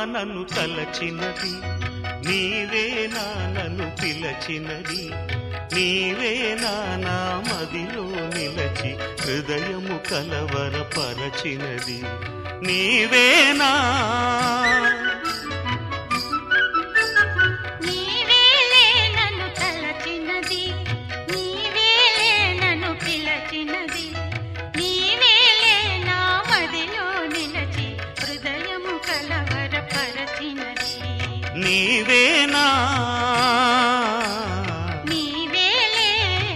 నన్ను తలచినది నీవే నా నన్ను పిలచినది నీవే నా నా మదిలో నిలచి హృదయము కలవరపరచినది నీవేనా నీవేలే నన్ను తలచినది నీవేలే నన్ను పిలచినది నీవేలే నా మదిలో నిలచి హృదయము కలవరపరచినది నీవేనా నీవేలే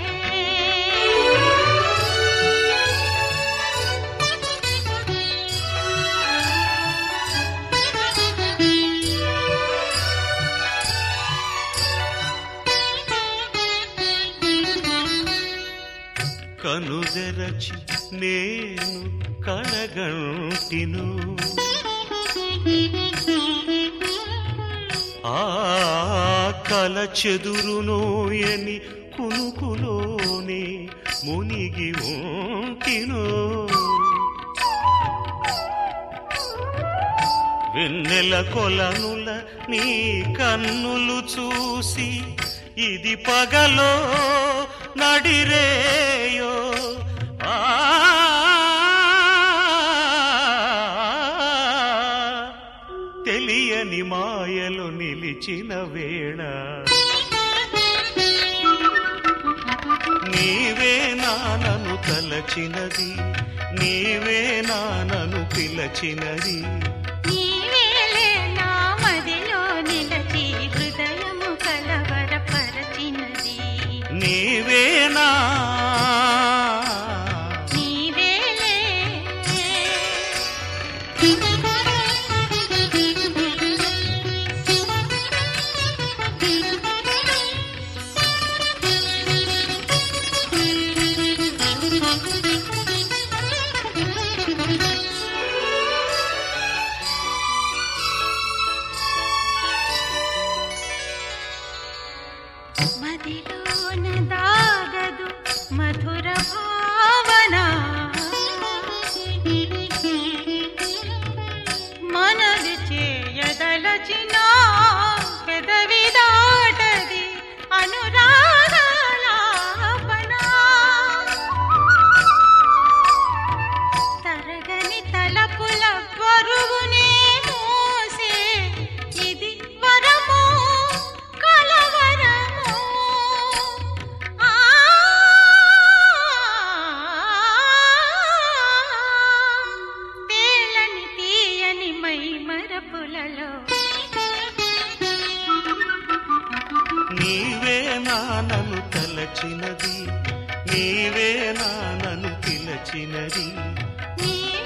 కనుదెరచి నేను కడగంటిను ఆ కల చెదురునోయని కునుకులోనే మునిగి ఉంటిను వెన్నెల కొలనుల నీ కన్నులు చూసి ఇది పగలో నడిరేయో ఆ తెలియని మాయలు నిలిచిన వేళ నీవే నానను తలచినది నీవే నానను పిలచినది నీవేలే నా మదిలో నిలచి హృదయము కలవరపరచినది నీవేనా నీవేలే మదిలోన దాగదు మధుర భావన మనది చేయదలచిన పెదవి దాటది అనురాగాలాపన తరగని తలపుల బరువునే మోసే ఇది వరమో కలవరమో ఆ తేలని తీయని మై మరపులలో నీవే నానను తలచినది నీవే నానను పిలచినది నీ